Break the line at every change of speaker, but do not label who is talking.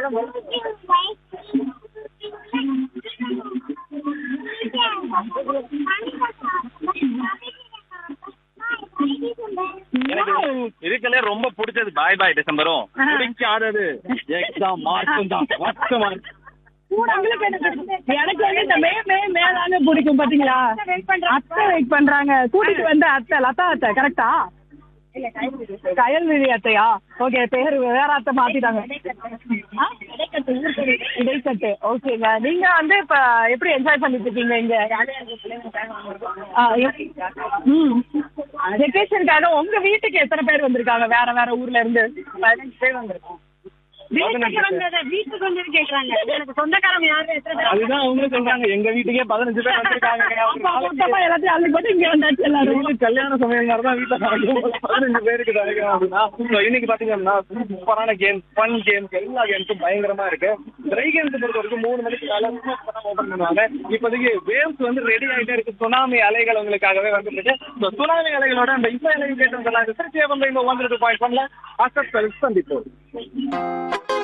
எனக்கு இருக்கலே ரொம்ப பிடிச்சது பாய் பாய் டிசம்பரும்
ஆ.
பிடிக்காதது எக்ஸாம் மார்க்கும் தான் ஃபர்ஸ்ட் மார்க்
உங்களுக்கு என்ன பிடிக்கும்? எனக்கு வந்து இந்த மே மே மேலாங்க பிடிக்கும் பாத்தீங்களா அத்தை வெயிட் பண்றாங்க கூட்டிட்டு வந்த அத்தை லதா அத்தை கரெக்டா கயல்விழி அத்தையா ஓகே பேர் வேற அத்தை மாத்திட்டாங்க ஆ? இடைக்கட்டு ஓகேங்க நீங்க வந்து இப்ப எப்படி என்ஜாய் பண்ணிட்டு இருக்கீங்க இங்க ஆ, எப்- ம் வெக்கேஷனுக்காக உங்க வீட்டுக்கு எத்தனை பேர் வந்திருக்காங்க வேற வேற ஊர்ல இருந்து பதினஞ்சு பேர் வந்திருக்கோம் வீட்டுக்கு வந்தது வீட்டுக்கு வந்து கேக்குறாங்க எனக்கு சொந்தக்காரங்க யாரும் எத்தனை பேர்
அதுதான் அவங்களும் சொல்றாங்க எங்க வீட்டுக்கே பதினஞ்சு பேர் வந்திருக்காங்க
அப்பா மொத்தமா எல்லாத்தையும் அள்ளி போட்டு இங்க வந்தாச்சு எல்லாரும்
இது கல்யாண சமயம் மாதிரி தான் வீட்டுல நடக்கும். பதினஞ்சு பேருக்கு நினைக்கிறேன் அப்படின்னா So, இன்னைக்கு பாத்தீங்கன்னா சூப்பரான கேம்ஸ் ஃபன் கேம்ஸ் எல்லா கேம்ஸும் பயங்கரமா இருக்கு ட்ரை கேம்ஸ் பொறுத்த வரைக்கும் மூணு மணிக்கு மேல ஓபன் பண்ணுவாங்க இப்போதைக்கு வேவ்ஸ் வந்து ரெடி ஆயிட்டே இருக்கு சுனாமி அலைகள் உங்களுக்காகவே வந்துட்டு இருக்கு So, சுனாமி அலைகளோட அந்த இசை அலைகள் கேட்டு திருச்சி வந்து இந்த ஒன் டூ பாயிண்ட் ஒன்ல அசட் சந்திப்போம்